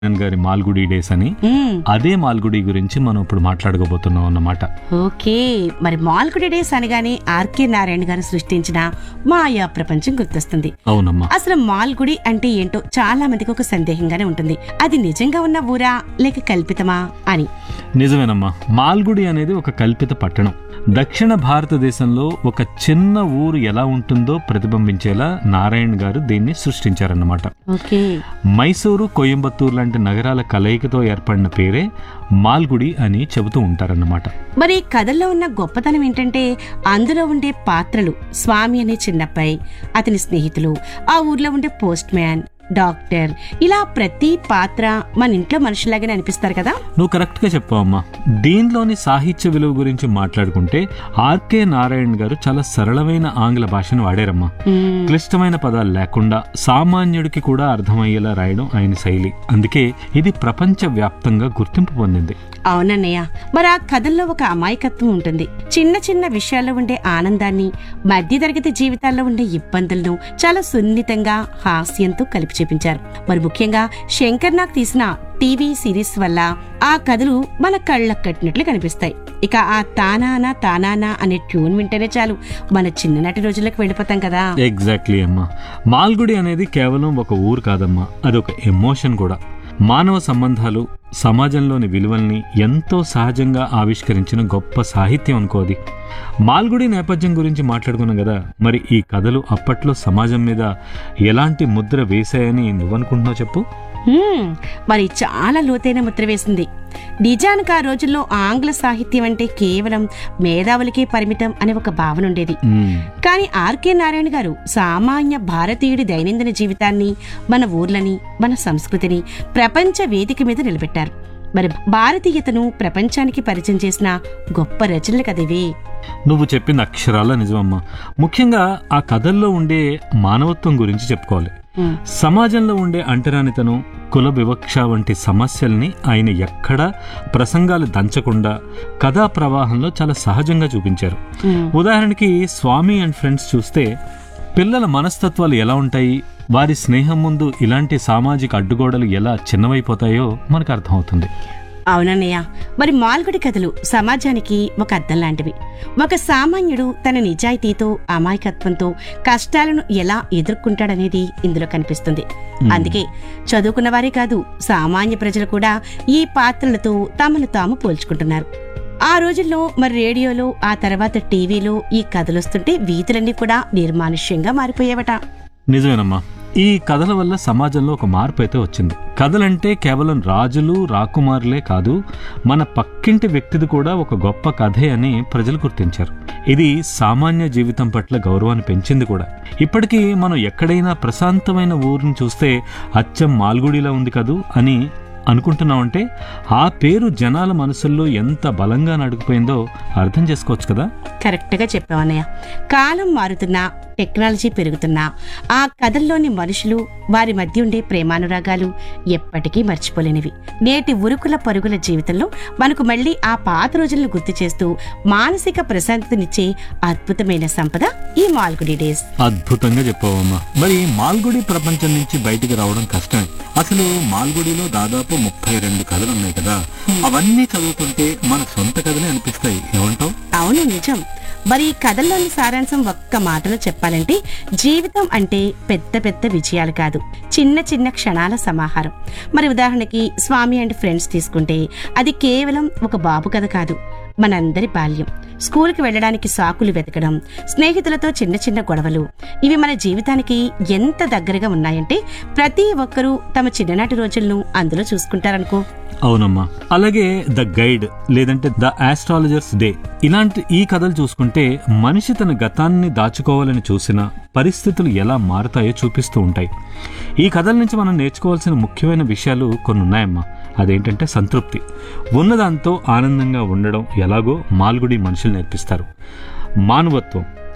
నారాయణన్ గారి మాల్గుడి డేస్ అని మ్మ్. అదే మాల్గుడి గురించి మనం ఇప్పుడు మాట్లాడుకోబోతున్నాం అన్నమాట ఓకే మరి మాల్కుడి డేస్ అనగానే ఆర్కే నారాయణ గారు సృష్టించిన మాయా ప్రపంచం గుర్తొస్తుంది అవునమ్మా అసలు మాల్గుడి అంటే ఏంటో చాలా మందికి ఒక సందేహంగానే ఉంటుంది అది నిజంగా ఉన్న ఊరా లేక కల్పితమా అని నిజమేనమ్మా మాల్గుడి అనేది ఒక కల్పిత పట్టణం దక్షిణ భారతదేశంలో ఒక చిన్న ఊరు ఎలా ఉంటుందో ప్రతిబింబించేలా నారాయణ్ గారు దీన్ని సృష్టించారన్నమాట ఓకే మైసూరు కోయంబత్తూరు లాంటి నగరాల కలయికతో ఏర్పడిన పేరే మాల్గుడి అని చెబుతూ ఉంటారన్నమాట మరి కథల్లో ఉన్న గొప్పతనం ఏంటంటే అందులో ఉండే పాత్రలు స్వామి అనే చిన్నబ్బాయి అతని స్నేహితులు ఆ ఊర్లో ఉండే పోస్ట్ మ్యాన్ డాక్టర్ ఇలా ప్రతి పాత్ర మన ఇంట్లో మనుషులాగానే అనిపిస్తారు కదా నువ్వు కరెక్ట్గా చెప్పావమ్మా దీనిలోని సాహిత్య విలువ గురించి మాట్లాడుకుంటే ఆర్కే నారాయణ్ గారు చాలా సరళమైన ఆంగ్ల భాషను వాడారమ్మా మ్మ్. క్లిష్టమైన పదాలు లేకుండా సామాన్యుడికి కూడా అర్థమయ్యేలా రాయడం ఆయన శైలి అందుకే ఇది ప్రపంచ వ్యాప్తంగా గుర్తింపు పొందింది అవునన్నయ్య మరి ఆ కథల్లో ఒక అమాయకత్వం ఉంటుంది చిన్న చిన్న విషయాల్లో ఉండే ఆనందాన్ని మధ్యతరగతి జీవితాల్లో ఉండే ఇబ్బందులను చాలా సున్నితంగా హాస్యంతో కలిపి చూపించారు మరి ముఖ్యంగా శంకర్ నాగ్ తీసిన టీవీ సిరీస్ వల్ల ఆ కథలు మన కళ్ళకు కట్టినట్లు కనిపిస్తాయి ఇక ఆ తానానా తానానా అనే ట్యూన్ వింటేనే చాలు మన చిన్ననాటి రోజులకు వెళ్ళిపోతాం కదా ఎగ్జాక్ట్లీ అమ్మా మాల్గుడి అనేది కేవలం ఒక ఊరు కాదమ్మా అది ఒక ఎమోషన్ కూడా మానవ సంబంధాలు సమాజంలోని విలువల్ని ఎంతో సహజంగా ఆవిష్కరించిన గొప్ప సాహిత్యం అనుకోది మాల్గుడి నేపథ్యం గురించి మాట్లాడుకున్నాం కదా మరి ఈ కథలు అప్పట్లో సమాజం మీద ఎలాంటి ముద్ర వేశాయని నువ్వనుకుంటున్నావు చెప్పు హ్మ్, మరి చాలా లోతైన ముద్ర వేసింది నిజానికి ఆ రోజుల్లో ఆంగ్ల సాహిత్యం అంటే కేవలం మేధావులకే పరిమితం అనే ఒక భావన ఉండేది మ్మ్. కానీ ఆర్కే నారాయణ గారు సామాన్య భారతీయుడి దైనందిన జీవితాన్ని మన ఊర్లని మన సంస్కృతిని ప్రపంచ వేదిక మీద నిలబెట్టారు మరి భారతీయతను ప్రపంచానికి పరిచయం చేసిన గొప్ప రచనలు కదివి నువ్వు చెప్పింది అక్షరాల నిజమమ్మా ముఖ్యంగా ఆ కథల్లో ఉండే మానవత్వం గురించి చెప్పుకోవాలి హ్మ్. సమాజంలో ఉండే అంటరానితనం కుల వివక్ష వంటి సమస్యల్ని ఆయన ఎక్కడా ప్రసంగాలు దంచకుండా కథా ప్రవాహంలో చాలా సహజంగా చూపించారు హ్మ్. ఉదాహరణకి స్వామి అండ్ ఫ్రెండ్స్ చూస్తే పిల్లల మనస్తత్వాలు ఎలా ఉంటాయి వారి స్నేహం ముందు ఇలాంటి సామాజిక అడ్డుగోడలు ఎలా చిన్నవైపోతాయో మనకు అర్థమవుతుంది అవునన్నయ్య మరి మాల్గుడి కథలు సమాజానికి ఒక అద్దం లాంటివి ఒక సామాన్యుడు తన నిజాయితీతో అమాయకత్వంతో కష్టాలను ఎలా ఎదుర్కొంటాడనేది ఇందులో కనిపిస్తుంది అందుకే చదువుకున్న వారే కాదు సామాన్య ప్రజలు కూడా ఈ పాత్రలతో తమను తాము పోల్చుకుంటున్నారు ఆ రోజుల్లో మరి రేడియోలో ఆ తర్వాత టీవీలో ఈ కథలొస్తుంటే వీధులన్నీ కూడా నిర్మానుష్యంగా మారిపోయేవట నిజమేనమ్మా ఈ కథల వల్ల సమాజంలో ఒక మార్పు అయితే వచ్చింది కథలంటే కేవలం రాజులు రాకుమారులే కాదు మన పక్కింటి వ్యక్తిది కూడా ఒక గొప్ప కథే అని ప్రజలు గుర్తించారు ఇది సామాన్య జీవితం పట్ల గౌరవాన్ని పెంచింది కూడా ఇప్పటికీ మనం ఎక్కడైనా ప్రశాంతమైన ఊరిని చూస్తే అచ్చం మాల్గుడిలా ఉంది కదూ అని అనుకుంటున్నామంటే ఆ పేరు జనాల మనసుల్లో ఎంత బలంగా నడుకుపోయిందో అర్థం చేసుకోవచ్చు కదా కరెక్ట్గా చెప్పావన్నయ్య కాలం మారుతున్నా టెక్నాలజీ పెరుగుతున్నా ఆ కథల్లోని మనుషులు వారి మధ్య ఉండే ప్రేమానురాగాలు ఎప్పటికీ మర్చిపోలేనివి నేటి ఉరుకుల పరుగుల జీవితంలో మనకు మళ్ళీ ఆ పాత రోజులను గుర్తు చేస్తూ మానసిక ప్రశాంతతనిచ్చే అద్భుతమైన సంపద ఈ మాల్గుడి డేస్ అద్భుతంగా చెప్పావమ్మా మరి మాల్గుడి ప్రపంచం నుంచి బయటికి రావడం కష్టమే అసలు మాల్గుడిలో దాదాపు ముప్పై రెండు కథలు ఉన్నాయి కదా అవన్నీ చదువుతుంటే మన సొంత కథలే అనిపిస్తాయి ఏమంటావు అవును నిజం మరి ఈ కథల్లోని సారాంశం ఒక్క మాటలో చెప్పాలంటే జీవితం అంటే పెద్ద పెద్ద విజయాలు కాదు చిన్న చిన్న క్షణాల సమాహారం మరి ఉదాహరణకి స్వామి అండ్ ఫ్రెండ్స్ తీసుకుంటే అది కేవలం ఒక బాబు కథ కాదు మనందరి బాల్యం స్కూల్కి వెళ్ళడానికి సాకులు వెతకడం స్నేహితులతో చిన్న చిన్న గొడవలు ఇవి మన జీవితానికి ఎంత దగ్గరగా ఉన్నాయంటే ప్రతి ఒక్కరూ తమ చిన్ననాటి రోజులను అందులో చూసుకుంటారనుకో అవునమ్మా అలాగే ద గైడ్ లేదంటే ద ఆస్ట్రాలజర్స్ డే ఇలాంటి ఈ కథలు చూసుకుంటే మనిషి తన గతాన్ని దాచుకోవాలని చూసిన పరిస్థితులు ఎలా మారుతాయో చూపిస్తూ ఉంటాయి ఈ కథల నుంచి మనం నేర్చుకోవాల్సిన ముఖ్యమైన విషయాలు కొన్ని ఉన్నాయమ్మా అదేంటంటే సంతృప్తి ఉన్నదాంతో ఆనందంగా ఉండడం ఎలాగో మాల్గుడి మనుషులు నేర్పిస్తారు మానవత్వం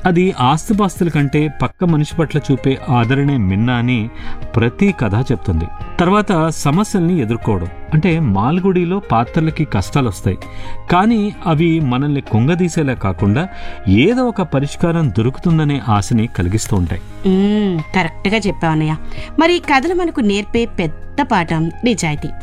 అది ఆస్తిపాస్తుల కంటే పక్క మనిషి పట్ల చూపే ఆదరణే మిన్న అని ప్రతి కథ చెప్తుంది తర్వాత సమస్యల్ని ఎదుర్కోవడం అంటే మాల్గుడిలో పాత్రలకి కష్టాలు వస్తాయి కానీ అవి మనల్ని కుంగదీసేలా కాకుండా ఏదో ఒక పరిష్కారం దొరుకుతుందనే ఆశని కలిగిస్తూ ఉంటాయి మ్మ్, కరెక్ట్గా చెప్పావు అన్నయ్య మరి ఈ కథలు మనకు నేర్పే పెద్ద పాఠం నిజాయితీ